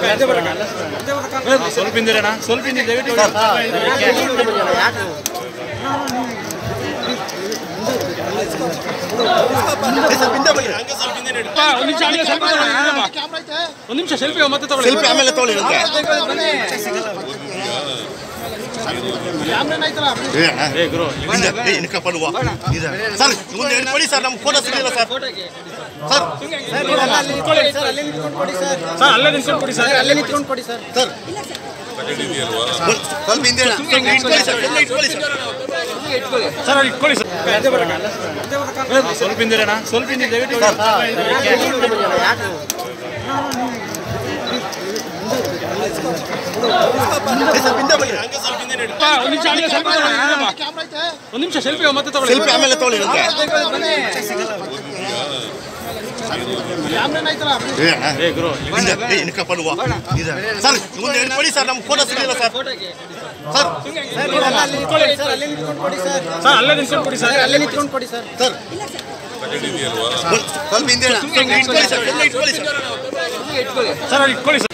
ಸ್ವಲ್ಪ ಹಿಂದಿರಣ ಸ್ವಲ್ಪ ಹಿಂದೆ ದಯವಿಟ್ಟು ಒಂದು ನಿಮಿಷ ಹಂಗೆ ಸ್ವಲ್ಪ ಒಂದು ನಿಮಿಷ ಸೆಲ್ಫಿ ಮತ್ತೆ ತಗೊಳ್ಳಿ ಸೆಲ್ಫಿ ಆಮೇಲೆ ತಗೊಳ್ಳಿ ನಂಗೆ ಏ ಅಣ್ಣ, ಏ ಗುರು ಹಿಂದೆ, ಏ, ಇನ್ಕ ಪಡುವ. ಇದೆ. ಸರ್ ಮುಂದೆ ಹೇಳ್ಕೊಡಿ ಸರ್ ನಮ್ಗೆ ಫೋಟೋ ಸಿಗಲಿಲ್ಲ ಸರ್ ಸರ್ ಸರ್ ಅಲ್ಲೇ ನಿಲ್ಸ್ಕೊಂಡು ಕೊಡಿ ಸರ್ ಸರ್ ಒಂದ್ ಸ್ವಲ್ಪ ಹಿಂದೆ ಅಣ್ಣ. ಇಟ್ಕೊಳ್ಳಿ ಸರ್ ಎಲ್ಲ ಇಟ್ಕೊಳ್ಳಿ ಸರ್ ಸರ್ ಅಲ್ಲಿ ಇಟ್ಕೊಳ್ಳಿ ಸರ್ ಸ್ವಲ್ಪ ಹಿಂದಿರಣ ಸ್ವಲ್ಪ ಹಿಂದೆ ದಯವಿಟ್ಟು ಏ, ಸ್ವಲ್ಪ ಹಿಂದೆ ಬನ್ನಿ. ಒಂದು ನಿಮಿಷ ಹಂಗೆ ಸ್ವಲ್ಪ ಒಂದು ನಿಮಿಷ ಸೆಲ್ಫಿ ಮತ್ತೆ ತಗೊಳ್ಳಿ ಸೆಲ್ಫಿ ಆಮೇಲೆ ತಗೊಳ್ಳಿ ನಂಗೆ ಏ ಅಣ್ಣ, ಏ ಗುರು ಹಿಂದೆ, ಏ, ಇನ್ಕ ಪಡುವ. ಇದೆ. ಸರ್ ಮುಂದೆ ಹೇಳ್ಕೊಡಿ ಸರ್ ನಮ್ಗೆ ಫೋಟೋ ಸಿಗಲಿಲ್ಲ ಸರ್ ಸರ್ ಸರ್ ಅಲ್ಲೇ ನಿಲ್ಸ್ಕೊಂಡು ಕೊಡಿ ಸರ್ ಸರ್ ಒಂದ್ ಸ್ವಲ್ಪ ಹಿಂದೆ ಅಣ್ಣ. ಇಟ್ಕೊಳ್ಳಿ ಸರ್ ಎಲ್ಲ ಇಟ್ಕೊಳ್ಳಿ ಸರ್ ಸರ್ ಅಲ್ಲಿ ಇಟ್ಕೊಳ್ಳಿ ಸರ್